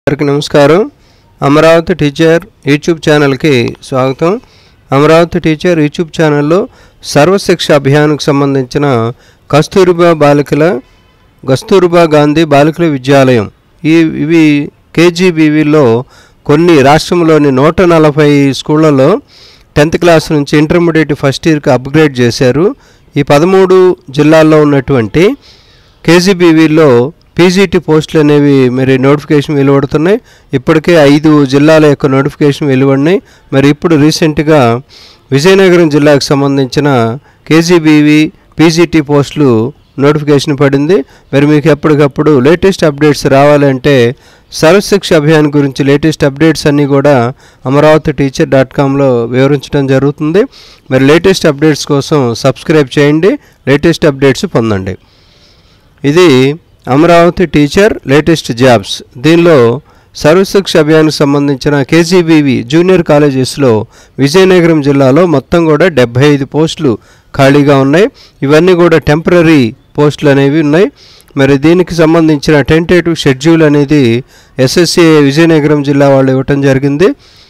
అందరికీ నమస్కారం Amaravati teacher YouTube ఛానల్కి స్వాగతం అమరావతి టీచర్ యూట్యూబ్ ఛానల్లో సర్వశిక్ష అభియాన్కు సంబంధించిన కస్తూరిబా బాలికల కస్తూరిబా గాంధీ బాలికల విద్యాలయం ఈ ఇవి కేజీబీవీలో కొన్ని రాష్ట్రంలోని నూట నలభై స్కూళ్ళలో టెన్త్ క్లాస్ నుంచి ఇంటర్మీడియట్ ఫస్ట్ ఇయర్కి అప్గ్రేడ్ చేశారు ఈ పదమూడు జిల్లాల్లో ఉన్నటువంటి కేజీబీవీలో పీజీటీ పోస్టులు అనేవి మరి నోటిఫికేషన్ వెలువడుతున్నాయి ఇప్పటికే ఐదు జిల్లాల యొక్క నోటిఫికేషన్ వెలువడినాయి మరి ఇప్పుడు రీసెంట్గా విజయనగరం జిల్లాకు సంబంధించిన కేజీబీవీ పీజీటీ పోస్టులు నోటిఫికేషన్ పడింది మరి మీకు ఎప్పటికప్పుడు లేటెస్ట్ అప్డేట్స్ రావాలంటే సర్వశిక్ష అభియాన్ గురించి లేటెస్ట్ అప్డేట్స్ అన్నీ కూడా అమరావతి టీచర్ డాట్ కామ్లో వివరించడం జరుగుతుంది మరి లేటెస్ట్ అప్డేట్స్ కోసం సబ్స్క్రైబ్ చేయండి లేటెస్ట్ అప్డేట్స్ పొందండి ఇది అమరావతి టీచర్ లేటెస్ట్ జాబ్స్ దీనిలో సర్వశిక్ష అభియాన్కి సంబంధించిన కేజీబీవి జూనియర్ కాలేజెస్లో విజయనగరం జిల్లాలో మొత్తం కూడా డెబ్బై ఐదు పోస్టులు ఖాళీగా ఉన్నాయి ఇవన్నీ కూడా టెంపరీ పోస్టులు అనేవి ఉన్నాయి మరి దీనికి సంబంధించిన టెంటేటివ్ షెడ్యూల్ అనేది ఎస్ఎస్సి విజయనగరం జిల్లా వాళ్ళు ఇవ్వటం జరిగింది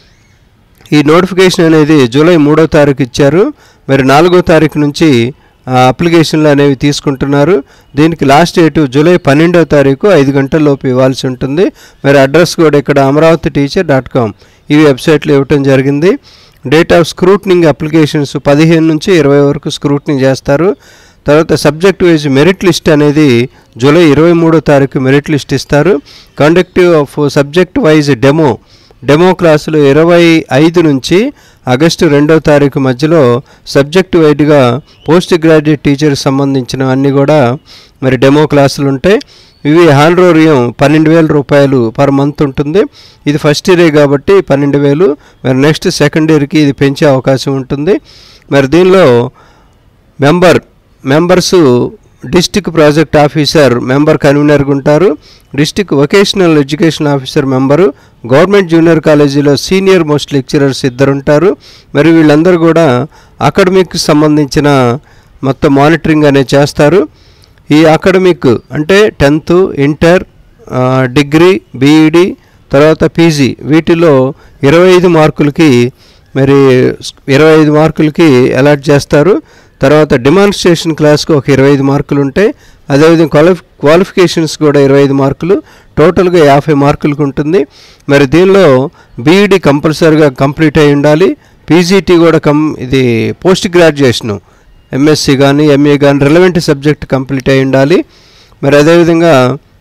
ఈ నోటిఫికేషన్ అనేది జూలై మూడో తారీఖు ఇచ్చారు మరి నాలుగో తారీఖు నుంచి ఆ, అప్లికేషన్లు అనేవి తీసుకుంటున్నారు దీనికి లాస్ట్ డేట్ జూలై పన్నెండో తారీఖు ఐదు గంటల లోపు ఇవ్వాల్సి ఉంటుంది మరి అడ్రస్ కూడా ఇక్కడ అమరావతి టీచర్ డాట్ కామ్ ఈ వెబ్సైట్లో ఇవ్వటం జరిగింది డేట్ ఆఫ్ స్క్రూట్నింగ్ అప్లికేషన్స్ పదిహేను నుంచి ఇరవై వరకు స్క్రూట్నింగ్ చేస్తారు తర్వాత సబ్జెక్ట్ వైజ్ మెరిట్ లిస్ట్ అనేది జూలై ఇరవై మూడో తారీఖు మెరిట్ లిస్ట్ ఇస్తారు conductive of subject wise demo demo క్లాసులు ఇరవై ఐదు నుంచి ఆగస్టు రెండో తారీఖు మధ్యలో సబ్జెక్ట్ వైడ్గా పోస్ట్ గ్రాడ్యుయేట్ టీచర్ సంబంధించిన అన్నీ కూడా మరి డెమో క్లాసులు ఉంటాయి ఇవి హాండ్రోరియం పన్నెండు వేల రూపాయలు పర్ మంత్ ఉంటుంది ఇది ఫస్ట్ ఇయరే కాబట్టి పన్నెండు వేలు మరి నెక్స్ట్ సెకండ్ ఇయర్కి ఇది పెంచే అవకాశం ఉంటుంది మరి దీనిలో member members district project officer member కన్వీనర్గా ఉంటారు district vocational education officer member government junior కాలేజీలో సీనియర్ మోస్ట్ లెక్చరర్స్ ఇద్దరు ఉంటారు మరి వీళ్ళందరూ కూడా అకాడమిక్ సంబంధించిన మొత్తం మానిటరింగ్ అనేది చేస్తారు ఈ అకాడమిక్ అంటే టెన్త్ ఇంటర్ ఆ, డిగ్రీ బీఈడి తర్వాత పీజీ వీటిలో ఇరవై ఐదు మార్కులకి మరి ఇరవై ఐదు మార్కులకి అలాట్ చేస్తారు తర్వాత డెమాన్స్ట్రేషన్ క్లాస్కి ఒక ఇరవై ఐదు మార్కులు ఉంటాయి అదేవిధంగా క్వాలిఫి క్వాలిఫికేషన్స్ కూడా ఇరవై ఐదు మార్కులు టోటల్గా యాభై మార్కులకు ఉంటుంది మరి దీనిలో బీఈడి కంపల్సరీగా కంప్లీట్ అయి ఉండాలి పీజీటీ కూడా కం ఇది పోస్ట్ గ్రాడ్యుయేషను ఎంఎస్సి కానీ ఎంఏ కానీ రిలవెంట్ సబ్జెక్ట్ కంప్లీట్ అయి ఉండాలి మరి అదేవిధంగా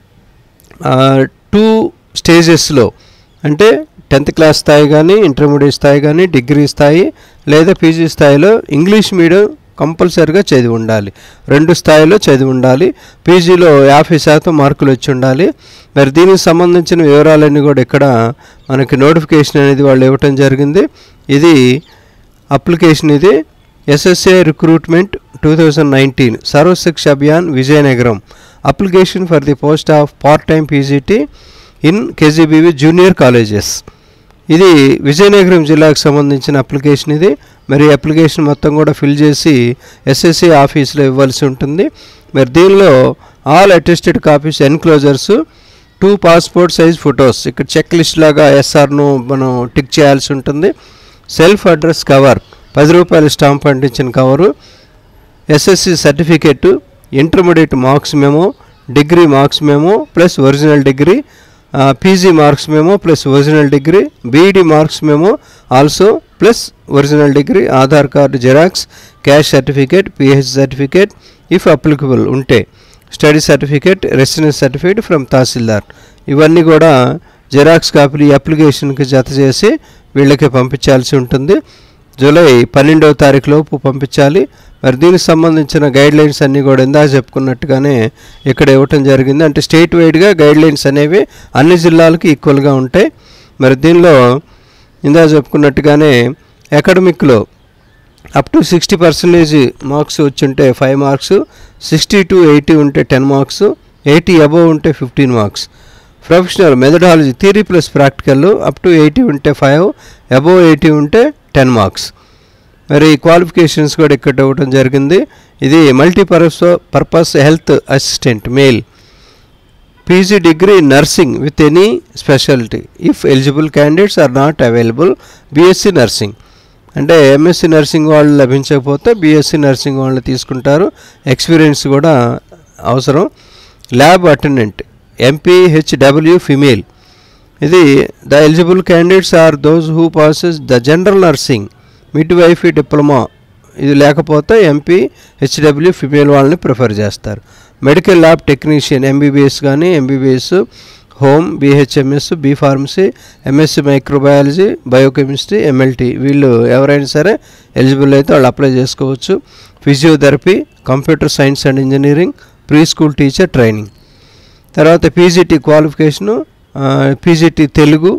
టూ స్టేజెస్లో అంటే టెన్త్ క్లాస్ స్థాయి కానీ ఇంటర్మీడియట్ స్థాయి కానీ డిగ్రీ స్థాయి లేదా పీజీ స్థాయిలో ఇంగ్లీష్ మీడియం కంపల్సరిగా చదివి ఉండాలి రెండు స్థాయిలో చదివి ఉండాలి పీజీలో యాభై శాతం మార్కులు వచ్చి ఉండాలి మరి దీనికి సంబంధించిన వివరాలన్నీ కూడా ఇక్కడ మనకి నోటిఫికేషన్ అనేది వాళ్ళు ఇవ్వటం జరిగింది ఇది అప్లికేషన్ ఇది SSA recruitment two thousand nineteen Sarva Shiksha Abhiyan Vizianagaram application for the post of part time PGT in KGBV junior colleges ఇది విజయనగరం జిల్లాకు సంబంధించిన అప్లికేషన్ ఇది మరి అప్లికేషన్ మొత్తం కూడా ఫిల్ చేసి ఎస్ఎస్సి ఆఫీస్లో ఇవ్వాల్సి ఉంటుంది మరి దీనిలో all attested copies enclosures two passport size photos ఇక్కడ చెక్ లిస్ట్ లాగా ఎస్ఆర్ను మనం టిక్ చేయాల్సి ఉంటుంది సెల్ఫ్ అడ్రస్ కవర్ పది రూపాయల స్టాంప్ అంటించిన cover SSC certificate intermediate marks memo degree marks memo plus original degree PG marks memo plus original degree BEd marks memo also plus original degree Aadhaar card xerox caste certificate PH certificate if applicable ఉంటే study certificate residence certificate from tahsildar ఇవన్నీ కూడా xerox కాపీలు ఈ అప్లికేషన్కి జత చేసి వీళ్ళకి పంపించాల్సి ఉంటుంది July పన్నెండవ తారీఖు లోపు పంపించాలి మరి దీనికి సంబంధించిన గైడ్ లైన్స్ అన్నీ కూడా ఇందాక చెప్పుకున్నట్టుగానే ఇక్కడ ఇవ్వటం జరిగింది అంటే స్టేట్ వైడ్గా గైడ్ లైన్స్ అనేవి అన్ని జిల్లాలకు ఈక్వల్గా ఉంటాయి మరి దీనిలో ఇందాక చెప్పుకున్నట్టుగానే అకాడమిక్లో up to sixty percentage marks వచ్చి ఉంటే five marks sixty to eighty ఉంటే టెన్ మార్క్స్ ఎయిటీ అబవ్ ఉంటే fifteen marks professional methodology theory plus practical up to eighty ఉంటే ఫైవ్ అబవ్ ఎయిటీ ఉంటే టెన్ మార్క్స్ మరి క్వాలిఫికేషన్స్ కూడా ఇక్కడ ఇవ్వడం జరిగింది ఇది multi purpose purpose health assistant male PG degree nursing with any speciality if eligible candidates are not available BSc nursing అంటే MSc nursing వాళ్ళు లభించకపోతే బీఎస్సీ నర్సింగ్ వాళ్ళు తీసుకుంటారు ఎక్స్పీరియన్స్ కూడా అవసరం ల్యాబ్ అటెండెంట్ ఎంపీహెచ్డబ్ల్యూ ఫిమేల్ ఇది the eligible candidates are those who passes the general nursing midwifery diploma ఇది లేకపోతే ఎంపీ హెచ్డబ్ల్యూ ఫిమేల్ వాళ్ళని ప్రిఫర్ చేస్తారు మెడికల్ ల్యాబ్ టెక్నీషియన్ ఎంబీబీఎస్ కానీ MBBS home BHMS B pharmacy MSc microbiology biochemistry MLT వీళ్ళు ఎవరైనా సరే eligible అయితే వాళ్ళు అప్లై చేసుకోవచ్చు physiotherapy computer science and engineering pre school teacher training తర్వాత PGT qualification PGT Telugu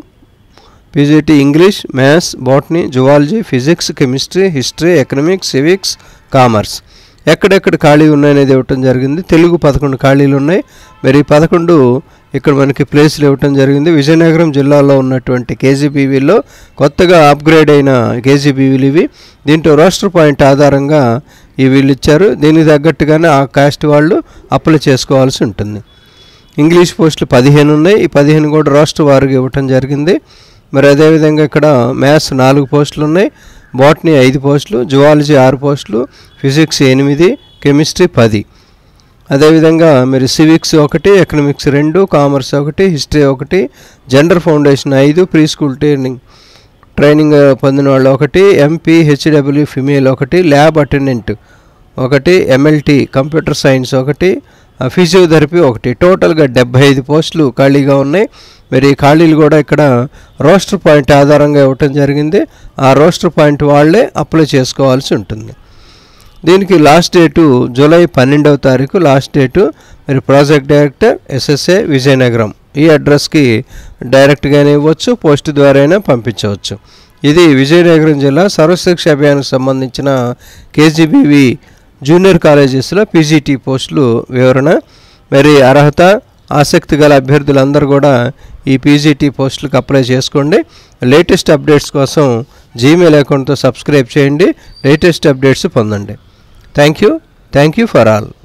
PGT English maths botany zoology physics chemistry history economics civics commerce ఎక్కడెక్కడ ఖాళీ ఉన్నాయనేది ఇవ్వటం జరిగింది తెలుగు పదకొండు ఖాళీలు ఉన్నాయి మరి ఈ పదకొండు ఇక్కడ మనకి ప్లేస్లు ఇవ్వటం జరిగింది విజయనగరం జిల్లాలో ఉన్నటువంటి కేజీబీవీలో కొత్తగా అప్గ్రేడ్ అయిన కేజీబీవీలు ఇవి దీంట్లో రోస్టర్ పాయింట్ ఆధారంగా ఈ వీళ్ళు ఇచ్చారు దీనికి తగ్గట్టుగానే ఆ కాస్ట్ వాళ్ళు అప్లై చేసుకోవాల్సి ఉంటుంది ఇంగ్లీష్ పోస్టులు పదిహేను ఉన్నాయి ఈ పదిహేను కూడా రాష్ట్ర వారికి ఇవ్వటం జరిగింది మరి అదేవిధంగా ఇక్కడ మ్యాథ్స్ నాలుగు పోస్టులు ఉన్నాయి బాటనీ ఐదు పోస్టులు జువాలజీ ఆరు పోస్టులు ఫిజిక్స్ ఎనిమిది కెమిస్ట్రీ పది అదేవిధంగా మీరు సివిక్స్ ఒకటి ఎకనామిక్స్ రెండు కామర్స్ ఒకటి హిస్టరీ ఒకటి జెండర్ ఫౌండేషన్ ఐదు ప్రీ స్కూల్ ట్రైనింగ్ ట్రైనింగ్ పొందిన వాళ్ళు ఒకటి ఎంపీ హెచ్డబ్ల్యూ ఫిమేల్ ఒకటి ల్యాబ్ అటెండెంట్ ఒకటి ఎంఎల్టీ కంప్యూటర్ సైన్స్ ఒకటి ఫిజియోథెరపీ ఒకటి టోటల్గా డెబ్బై ఐదు పోస్టులు ఖాళీగా ఉన్నాయి మరి ఈ ఖాళీలు కూడా ఇక్కడ రోస్టర్ పాయింట్ ఆధారంగా ఇవ్వటం జరిగింది ఆ రోస్టర్ పాయింట్ వాళ్ళే అప్లై చేసుకోవాల్సి ఉంటుంది దీనికి లాస్ట్ డేటు జూలై పన్నెండవ తారీఖు లాస్ట్ డేటు మరి ప్రాజెక్ట్ డైరెక్టర్ ఎస్ఎస్ఏ విజయనగరం ఈ అడ్రస్కి డైరెక్ట్గానే ఇవ్వచ్చు పోస్ట్ ద్వారా అయినా పంపించవచ్చు ఇది విజయనగరం జిల్లా సర్వశిక్ష అభియాన్కి సంబంధించిన కేజీబీవి జూనియర్ కాలేజెస్లో పీజీటీ పోస్టులు వివరణ మరి అర్హత ఆసక్తి గల అభ్యర్థులందరూ కూడా ఈ పీజీటీ పోస్టులకు అప్లై చేసుకోండి లేటెస్ట్ అప్డేట్స్ కోసం జీమెయిల్ అకౌంట్తో సబ్స్క్రైబ్ చేయండి లేటెస్ట్ అప్డేట్స్ పొందండి thank you thank you for all